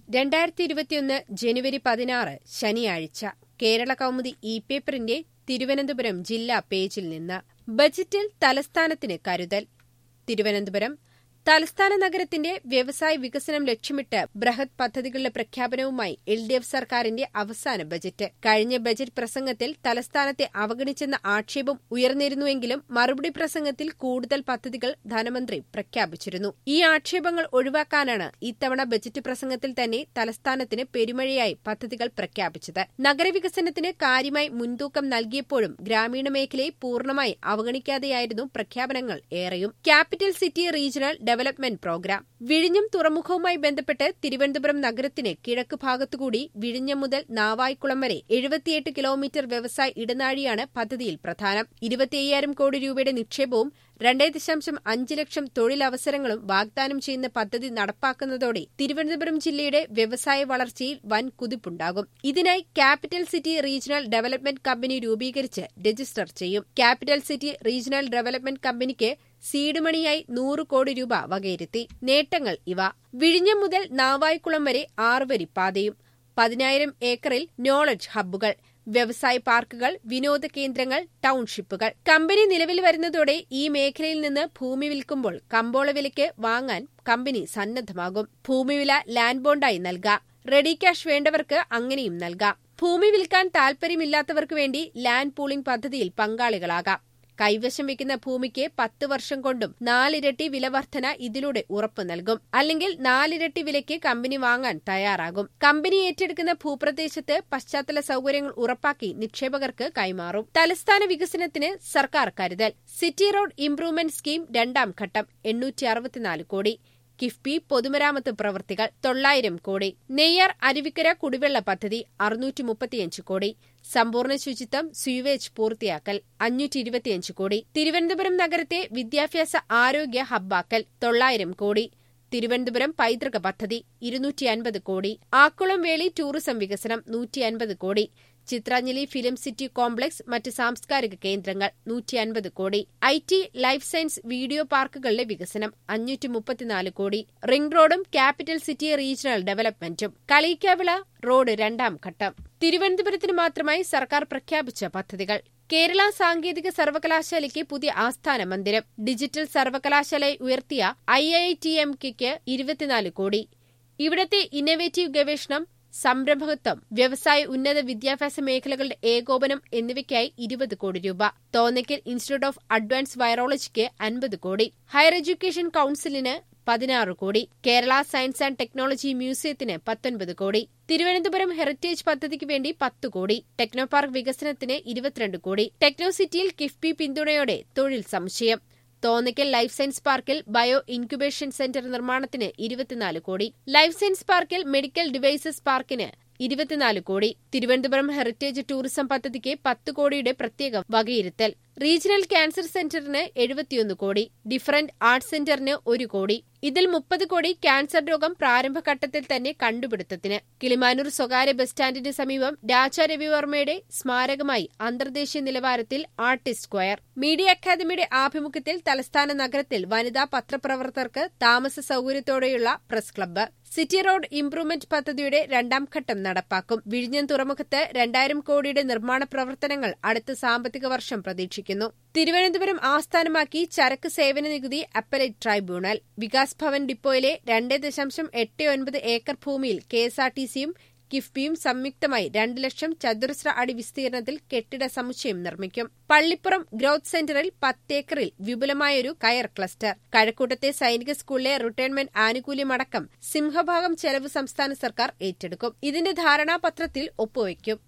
രണ്ടായിരത്തി ഇരുപത്തിയൊന്ന് ജനുവരി പതിനാറ് ശനിയാഴ്ച കേരള കൗമുദി ഇ പേപ്പറിന്റെ തിരുവനന്തപുരം ജില്ലാ പേജിൽ നിന്ന് ബജറ്റിൽ തലസ്ഥാനത്തിന് കരുതൽ തിരുവനന്തപുരം തലസ്ഥാന നഗരത്തിന്റെ വ്യവസായ വികസനം ലക്ഷ്യമിട്ട് ബൃഹത് പദ്ധതികളുടെ പ്രഖ്യാപനവുമായി എൽ ഡി എഫ് സർക്കാരിന്റെ അവസാന ബജറ്റ് കഴിഞ്ഞ ബജറ്റ് പ്രസംഗത്തിൽ തലസ്ഥാനത്തെ അവഗണിച്ചെന്ന ആക്ഷേപം ഉയർന്നിരുന്നുവെങ്കിലും മറുപടി പ്രസംഗത്തിൽ കൂടുതൽ പദ്ധതികൾ ധനമന്ത്രി പ്രഖ്യാപിച്ചിരുന്നു ഈ ആക്ഷേപങ്ങൾ ഒഴിവാക്കാനാണ് ഇത്തവണ ബജറ്റ് പ്രസംഗത്തിൽ തന്നെ തലസ്ഥാനത്തിന് പെരുമഴയായി പദ്ധതികൾ പ്രഖ്യാപിച്ചത് നഗരവികസനത്തിന് കാര്യമായി മുൻതൂക്കം നൽകിയപ്പോഴും ഗ്രാമീണ മേഖലയെ പൂർണ്ണമായി അവഗണിക്കാതെയായിരുന്നു പ്രഖ്യാപനങ്ങൾ ഏറെയും capital city regional development programme വിഴിഞ്ഞം തുറമുഖവുമായി ബന്ധപ്പെട്ട് തിരുവനന്തപുരം നഗരത്തിന് കിഴക്ക് ഭാഗത്തുകൂടി വിഴിഞ്ഞം മുതൽ നാവായിക്കുളം വരെ എഴുപത്തിയെട്ട് കിലോമീറ്റർ വ്യവസായ ഇടനാഴിയാണ് പദ്ധതിയിൽ പ്രധാനം ഇരുപത്തിയ്യായിരം കോടി രൂപയുടെ നിക്ഷേപവും രണ്ടേ ദശാംശം അഞ്ച് ലക്ഷം തൊഴിലവസരങ്ങളും വാഗ്ദാനം ചെയ്യുന്ന പദ്ധതി നടപ്പാക്കുന്നതോടെ തിരുവനന്തപുരം ജില്ലയുടെ വ്യവസായ വളർച്ചയിൽ വൻ കുതിപ്പുണ്ടാകും ഇതിനായി capital city regional development company രൂപീകരിച്ച് രജിസ്റ്റർ ചെയ്യും ക്യാപിറ്റൽ സിറ്റി റീജിയണൽ ഡെവലപ്മെന്റ് കമ്പനിക്ക് സീഡ് മണിയായി നൂറ് കോടി രൂപ വകയിരുത്തി നേട്ടങ്ങൾ ഇവ വിഴിഞ്ഞം മുതൽ നാവായിക്കുളം വരെ ആറുവരി പാതയും പതിനായിരം ഏക്കറിൽ നോളജ് ഹബ്ബുകൾ വ്യവസായ പാർക്കുകൾ വിനോദ കേന്ദ്രങ്ങൾ ടൌൺഷിപ്പുകൾ കമ്പനി നിലവിൽ വരുന്നതോടെ ഈ മേഖലയിൽ നിന്ന് ഭൂമി വിൽക്കുമ്പോൾ കമ്പോള വിലയ്ക്ക് വാങ്ങാൻ കമ്പനി സന്നദ്ധമാകും ഭൂമിവില ലാൻഡ് ബോണ്ടായി നൽകാം റെഡി ക്യാഷ് വേണ്ടവർക്ക് അങ്ങനെയും നൽകാം ഭൂമി വിൽക്കാൻ താൽപര്യമില്ലാത്തവർക്ക് വേണ്ടി ലാൻഡ് പൂളിംഗ് പദ്ധതിയിൽ പങ്കാളികളാകാം കൈവശം വെക്കുന്ന ഭൂമിക്ക് പത്ത് വർഷം കൊണ്ടും നാലിരട്ടി വിലവർധന ഇതിലൂടെ ഉറപ്പു നൽകും അല്ലെങ്കിൽ നാലിരട്ടി വിലയ്ക്ക് കമ്പനി വാങ്ങാൻ തയ്യാറാകും കമ്പനി ഏറ്റെടുക്കുന്ന ഭൂപ്രദേശത്ത് പശ്ചാത്തല സൌകര്യങ്ങൾ ഉറപ്പാക്കി നിക്ഷേപകർക്ക് കൈമാറും തലസ്ഥാന വികസനത്തിന് സർക്കാർ കരുതൽ സിറ്റി റോഡ് ഇംപ്രൂവ്മെന്റ് സ്കീം രണ്ടാം ഘട്ടം എണ്ണൂറ്റി അറുപത്തിനാല് കോടി കിഫ്ബി പൊതുമരാമത്ത് പ്രവൃത്തികൾ തൊള്ളായിരം കോടി നെയ്യാർ അരുവിക്കര കുടിവെള്ള പദ്ധതി അറുന്നൂറ്റി മുപ്പത്തിയഞ്ച് കോടി സമ്പൂർണ്ണ ശുചിത്വം സ്വീവേജ് പൂർത്തിയാക്കൽ അഞ്ഞൂറ്റി ഇരുപത്തിയഞ്ച് കോടി തിരുവനന്തപുരം നഗരത്തെ വിദ്യാഭ്യാസ ആരോഗ്യ ഹബ്ബാക്കൽ തൊള്ളായിരം കോടി തിരുവനന്തപുരം പൈതൃക പദ്ധതി ഇരുന്നൂറ്റി അൻപത് കോടി ആക്കുളം വേളി ടൂറിസം വികസനം നൂറ്റി അൻപത് കോടി ചിത്രാഞ്ജലി ഫിലിം സിറ്റി കോംപ്ലക്സ് മറ്റ് സാംസ്കാരിക കേന്ദ്രങ്ങൾ നൂറ്റി അൻപത് crore I T life science video പാർക്കുകളുടെ വികസനം അഞ്ഞൂറ്റി മുപ്പത്തിനാല് കോടി റിംഗ് റോഡും ക്യാപിറ്റൽ സിറ്റി റീജിയണൽ ഡെവലപ്മെന്റും കളീക്കാവിള റോഡ് രണ്ടാം ഘട്ടം തിരുവനന്തപുരത്തിന് മാത്രമായി സർക്കാർ പ്രഖ്യാപിച്ച പദ്ധതികൾ കേരള സാങ്കേതിക സർവകലാശാലയ്ക്ക് പുതിയ ആസ്ഥാന മന്ദിരം ഡിജിറ്റൽ സർവകലാശാലയെ ഉയർത്തിയ ഐ ഐ ടി എം കെക്ക് ഇരുപത്തിനാല് കോടി ഇവിടത്തെ ഇന്നവേറ്റീവ് ഗവേഷണം സംരംഭകത്വം വ്യവസായ ഉന്നത വിദ്യാഭ്യാസ മേഖലകളുടെ ഏകോപനം എന്നിവയ്ക്കായി ഇരുപത് കോടി രൂപ തോന്നയ്ക്കൽ ഇൻസ്റ്റിറ്റ്യൂട്ട് ഓഫ് അഡ്വാൻസ് വൈറോളജിക്ക് അൻപത് കോടി ഹയർ എഡ്യൂക്കേഷൻ കൌൺസിലിന് പതിനാറ് crore Kerala science and technology മ്യൂസിയത്തിന് പത്തൊൻപത് കോടി തിരുവനന്തപുരം ഹെറിറ്റേജ് പദ്ധതിക്ക് വേണ്ടി പത്ത് കോടി ടെക്നോ പാർക്ക് വികസനത്തിന് ഇരുപത്തിരണ്ട് കോടി ടെക്നോ സിറ്റിയിൽ കിഫ്ബി പിന്തുണയോടെ തൊഴിൽ സമുച്ചയം തോന്നയ്ക്കൽ ലൈഫ് സയൻസ് പാർക്കിൽ ബയോ ഇൻക്യുബേഷൻ സെന്റർ നിർമ്മാണത്തിന് ഇരുപത്തിനാല് കോടി ലൈഫ് സയൻസ് പാർക്കിൽ മെഡിക്കൽ ഡിവൈസസ് പാർക്കിന് ഇരുപത്തിനാല് കോടി തിരുവനന്തപുരം ഹെറിറ്റേജ് ടൂറിസം പദ്ധതിക്ക് പത്ത് കോടിയുടെ പ്രത്യേക വകയിരുത്തൽ റീജിയണൽ ക്യാൻസർ സെന്ററിന് എഴുപത്തിയൊന്ന് കോടി ഡിഫറന്റ് ആർട്സ് സെന്ററിന് ഒരു കോടി ഇതിൽ മുപ്പത് കോടി ക്യാൻസർ രോഗം പ്രാരംഭഘട്ടത്തിൽ തന്നെ കണ്ടുപിടുത്തത്തിന് കിളിമാനൂർ സ്വകാര്യ ബസ് സ്റ്റാൻഡിന് സമീപം രാജ രവിവർമ്മയുടെ സ്മാരകമായി അന്തർദേശീയ നിലവാരത്തിൽ ആർട്ടിസ്റ്റ് സ്ക്വയർ മീഡിയ അക്കാദമിയുടെ ആഭിമുഖ്യത്തിൽ തലസ്ഥാന നഗരത്തിൽ വനിതാ പത്രപ്രവർത്തകർക്ക് താമസ സൌകര്യത്തോടെയുള്ള press club city road improvement പദ്ധതിയുടെ രണ്ടാം ഘട്ടം നടപ്പാക്കും വിഴിഞ്ഞം തുറമുഖത്ത് രണ്ടായിരം കോടിയുടെ നിർമ്മാണ പ്രവർത്തനങ്ങൾ അടുത്ത സാമ്പത്തിക വർഷം പ്രതീക്ഷിക്കുന്നു തിരുവനന്തപുരം ആസ്ഥാനമാക്കി ചരക്ക് സേവന നികുതി അപ്പലേറ്റ് ട്രൈബ്യൂണൽ വികാസ് ഭവൻ ഡിപ്പോയിലെ രണ്ട് ദശാംശം എട്ട് ഒൻപത് ഏക്കർ ഭൂമിയിൽ കെഎസ്ആർടിസിയും കിഫ്ബിയും സംയുക്തമായി രണ്ട് ലക്ഷം ചതുരശ്ര അടി വിസ്തീർണത്തിൽ കെട്ടിട സമുച്ചയം നിർമ്മിക്കും പള്ളിപ്പുറം ഗ്രോത്ത് സെന്ററിൽ പത്തേക്കറിൽ വിപുലമായൊരു കയർ ക്ലസ്റ്റർ കഴക്കൂട്ടത്തെ സൈനിക സ്കൂളിലെ റിട്ടയർമെന്റ് ആനുകൂല്യമടക്കം സിംഹഭാഗം ചെലവ് സംസ്ഥാന സർക്കാർ ഏറ്റെടുക്കും ഇതിന്റെ ധാരണാപത്രത്തിൽ ഒപ്പുവയ്ക്കും